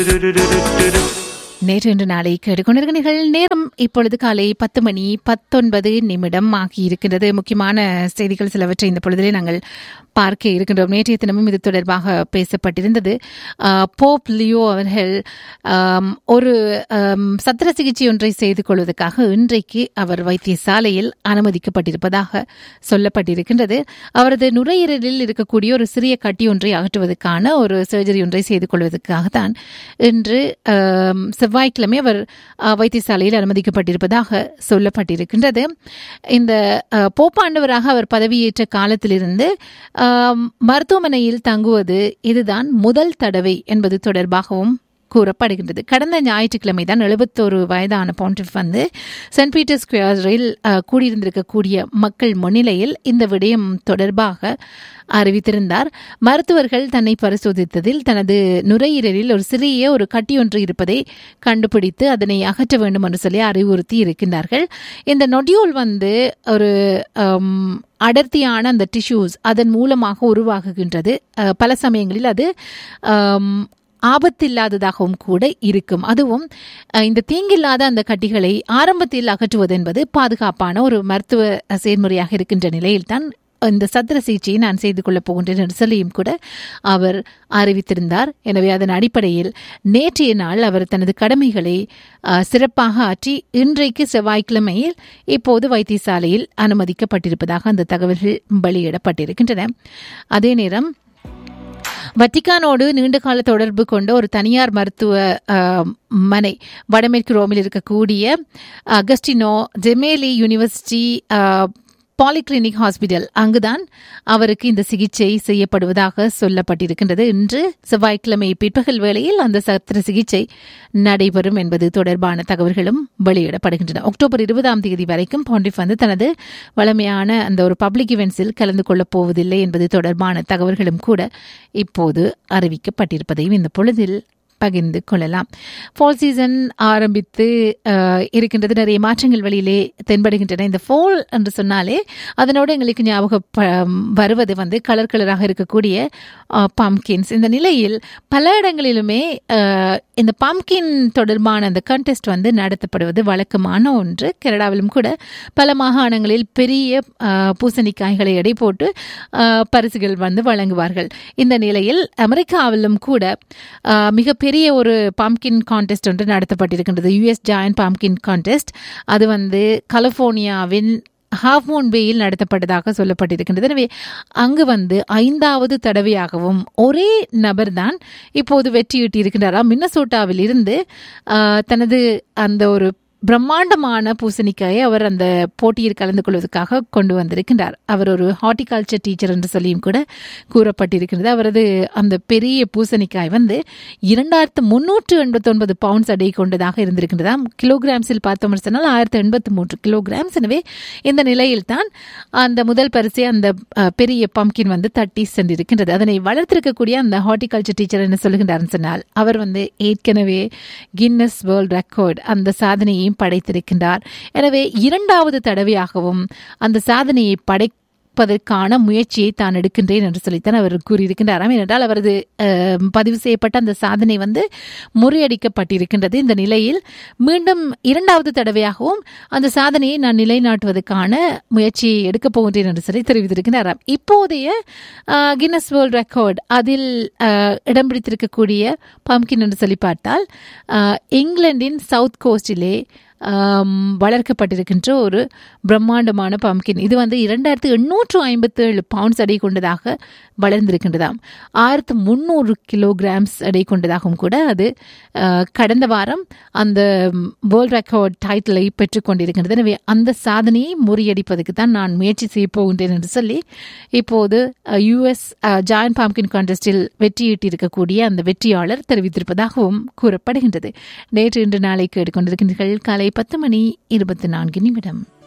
நேற்று இன்று நாளை கேட்டுக்கொண்டிருக்கிறீர்கள் நேரம் இப்பொழுது காலை பத்து மணி பத்தொன்பது நிமிடம் ஆகியிருக்கின்றது முக்கியமான செய்திகள் சிலவற்றை இந்த பொழுதிலே நாங்கள் பார்க்க இருக்கின்றோம் நேற்றைய தினமும் இது தொடர்பாக பேசப்பட்டிருந்தது ஆஹ், போப் லியோ அவர்கள் ஆம், ஒரு ஆம், சத்திர சிகிச்சை ஒன்றை செய்து கொள்வதற்காக இன்றைக்கு அவர் வைத்தியசாலையில் அனுமதிக்கப்பட்டிருப்பதாக சொல்லப்பட்டிருக்கின்றது அவரது நுரையீரலில் இருக்கக்கூடிய ஒரு சிறிய கட்டி ஒன்றை அகற்றுவதற்கான ஒரு சர்ஜரி ஒன்றை செய்து கொள்வதற்காகத்தான் இன்று ஆம், செவ்வாய்க்கிழமை அவர் ஆ, வைத்தியசாலையில் அனுமதிக்கப்பட்டிருப்பதாக சொல்லப்பட்டிருக்கின்றது இந்த ஆ, போப்பாண்டவராக அவர் பதவியேற்ற காலத்திலிருந்து ஆம், மருத்துவமனையில் தங்குவது இதுதான் முதல் தடவை என்பது தொடர்பாகவும் கூறப்படுகின்றது கடந்த ஞாயிற்றுக்கிழமை தான் எழுபத்தோரு வயதான பாண்டிஃப் வந்து சென்ட் பீட்டர் ஸ்கொயரில் அஹ், கூடியிருந்திருக்கக்கூடிய மக்கள் முன்னிலையில் இந்த விடயம் தொடர்பாக அறிவித்திருந்தார் மருத்துவர்கள் தன்னை பரிசோதித்ததில் தனது நுரையீரலில் ஒரு சிறிய ஒரு கட்டி ஒன்று இருப்பதை கண்டுபிடித்து அதனை அகற்ற வேண்டும் என்று சொல்லி அறிவுறுத்தி இருக்கின்றார்கள் இந்த நொடியூல் வந்து ஒரு அம், அடர்த்தியான அந்த டிஷ்யூஸ் அதன் மூலமாக உருவாகுகின்றது அஹ், பல சமயங்களில் அது அம், ஆபத்தில்லாததாகவும் கூட இருக்கும் அதுவும் அஹ், இந்த தீங்கில்லாத அந்த கட்டிகளை ஆரம்பத்தில் அகற்றுவது என்பது பாதுகாப்பான ஒரு மருத்துவ செயல்முறையாக இருக்கின்ற நிலையில்தான் இந்த சத்திர சிகிச்சையை நான் செய்து கொள்ளப் போகின்றேன் என்று சொல்லியும் கூட அவர் அறிவித்திருந்தார் எனவே அதன் அடிப்படையில் நேற்றைய நாள் அவர் தனது கடமைகளை அஹ், சிறப்பாக ஆற்றி இன்றைக்கு செவ்வாய்க்கிழமையில் இப்போது வைத்தியசாலையில் அனுமதிக்கப்பட்டிருப்பதாக அந்த தகவல்கள் வெளியிடப்பட்டிருக்கின்றன அதே நேரம் வத்திக்கானோடு நீண்டகால தொடர்பு கொண்ட ஒரு தனியார் மருத்துவ அஹ், மனை வடமேற்கு ரோமில் இருக்கக்கூடிய Agostino Gemelli university ah, polyclinic hospital அங்குதான் அவருக்கு இந்த சிகிச்சை செய்யப்படுவதாக சொல்லப்பட்டிருக்கின்றது இன்று செவ்வாய்க்கிழமை பிற்பகல் வேளையில் அந்த சத்திர சிகிச்சை நடைபெறும் என்பது தொடர்பான தகவல்களும் வெளியிடப்படுகின்றன அக்டோபர் இருபதாம் தேதி வரைக்கும் பாண்டிஃப் வந்து தனது வளமையான அந்த ஒரு பப்ளிக் இவெண்ட்ஸில் கலந்து கொள்ளப் போவதில்லை என்பது தொடர்பான தகவல்களும் கூட இப்போது அறிவிக்கப்பட்டிருப்பதையும் இந்த பொழுதில் பகிர்ந்து கொள்ளலாம் ஃபால் சீசன் ஆரம்பித்து அஹ், இருக்கின்றது நிறைய மாற்றங்கள் வெளியிலே தென்படுகின்றன இந்த ஃபால் என்று சொன்னாலே அதனோடு எங்களுக்கு ஞாபகம் ப- வருவது வந்து கலர் கலராக இருக்கக்கூடிய பம்கின்ஸ் இந்த நிலையில் பல இடங்களிலுமே அஹ், இந்த பம்கின் தொடர்பான அந்த கண்டெஸ்ட் வந்து நடத்தப்படுவது வழக்கமான ஒன்று கனடாவிலும் கூட பல மாகாணங்களில் பெரிய அஹ், பூசணிக்காய்களை எடை போட்டு அஹ், பரிசுகள் வந்து வழங்குவார்கள் இந்த நிலையில் அமெரிக்காவிலும் கூட அஹ், மிகப்பெரிய ஒரு பம்கின் கான்டெஸ்ட் ஒன்று நடத்தப்பட்டிருக்கின்றது யுஎஸ் ஜாயன் பம்கின் கான்டெஸ்ட் அது வந்து கலிஃபோர்னியாவின் ஹாஃப்மோன் பேயில் நடத்தப்பட்டதாக சொல்லப்பட்டிருக்கின்றது எனவே அங்கு வந்து ஐந்தாவது தடவையாகவும் ஒரே நபர்தான் இப்போது வெற்றியிட்டிருக்கின்றாராம் மின்னசோட்டாவில் இருந்து ஆஹ், தனது அந்த ஒரு பிரம்மாண்டமான பூசணிக்காயை அவர் அந்த போட்டியில் கலந்து கொள்வதற்காக கொண்டு வந்திருக்கின்றார் அவர் ஒரு ஹார்டிகல்ச்சர் டீச்சர் என்று சொல்லியும் கூட கூறப்பட்டிருக்கிறது அவரது அந்த பெரிய பூசணிக்காய் வந்து இரண்டாயிரத்து முன்னூற்று எண்பத்தி ஒன்பது பவுண்ட்ஸ் எடை கொண்டதாக இருந்திருக்கின்றதாம் கிலோகிராம்ஸில் பார்த்தோம் சொன்னால் ஆயிரத்தி எண்பத்தி மூன்று கிலோகிராம்ஸ் எனவே இந்த நிலையில்தான் அந்த முதல் பரிசை அந்த அஹ், பெரிய பம்கின் வந்து தட்டி சென்றிருக்கின்றது அதனை வளர்த்திருக்கக்கூடிய அந்த ஹார்டிகல்ச்சர் டீச்சர் என்ன சொல்லுகின்றார்னு சொன்னால் அவர் வந்து ஏற்கனவே கின்னஸ் வேர்ல்ட் ரெக்கார்ட் அந்த சாதனையையும் படைத்திருக்கின்றார் எனவே இரண்டாவது தடவையாகவும் அந்த சாதனையை படைப்பதற்கான முயற்சியை தான் எடுக்கின்றேன் என்று சொல்லித்தான் அவர் கூறியிருக்கின்றாராம் ஏனென்றால் அவரது அஹ், பதிவு செய்யப்பட்ட அந்த சாதனை வந்து முறியடிக்கப்பட்டிருக்கின்றது இந்த நிலையில் மீண்டும் இரண்டாவது தடவையாகவும் அந்த சாதனையை நான் நிலைநாட்டுவதற்கான முயற்சியை எடுக்கப் போகின்றேன் என்று சொல்லி தெரிவித்திருக்கிறாராம் இப்போதைய அஹ், கின்னஸ் வேர்ல்ட் ரெக்கார்ட் அதில் அஹ், இடம் பிடித்திருக்கக்கூடிய பம்கின் என்று சொல்லி பார்த்தால் அஹ், இங்கிலாந்தின் சவுத் கோஸ்டிலே ஆம், வளர்க்கப்பட்டிருக்கின்ற ஒரு பிரம்மாண்டமான பம்கின் இது வந்து இரண்டாயிரத்து எண்ணூற்று ஐம்பத்தி ஏழு பவுண்ட்ஸ் எடை கொண்டதாக வளர்ந்திருக்கின்றதாம் ஆயிரத்து முந்நூறு கிலோகிராம்ஸ் எடை கொண்டதாகவும் கூட அது அஹ், கடந்த வாரம் அந்த வேர்ல்ட் ரெக்கார்ட் டைட்டிலை பெற்றுக்கொண்டிருக்கின்றது எனவே அந்த சாதனையை முறியடிப்பதற்கு தான் நான் முயற்சி செய்ய போகின்றேன் என்று சொல்லி இப்போது யுஎஸ் ஜாயன் பாம்கின் கான்டெஸ்டில் வெற்றியிட்டிருக்கக்கூடிய அந்த வெற்றியாளர் தெரிவித்திருப்பதாகவும் கூறப்படுகின்றது நேற்று இன்று நாளை கேட்டுக்கொண்டிருக்கின்றீர்கள் காலை பத்து மணி இருபத்தி நான்கு நிமிடம்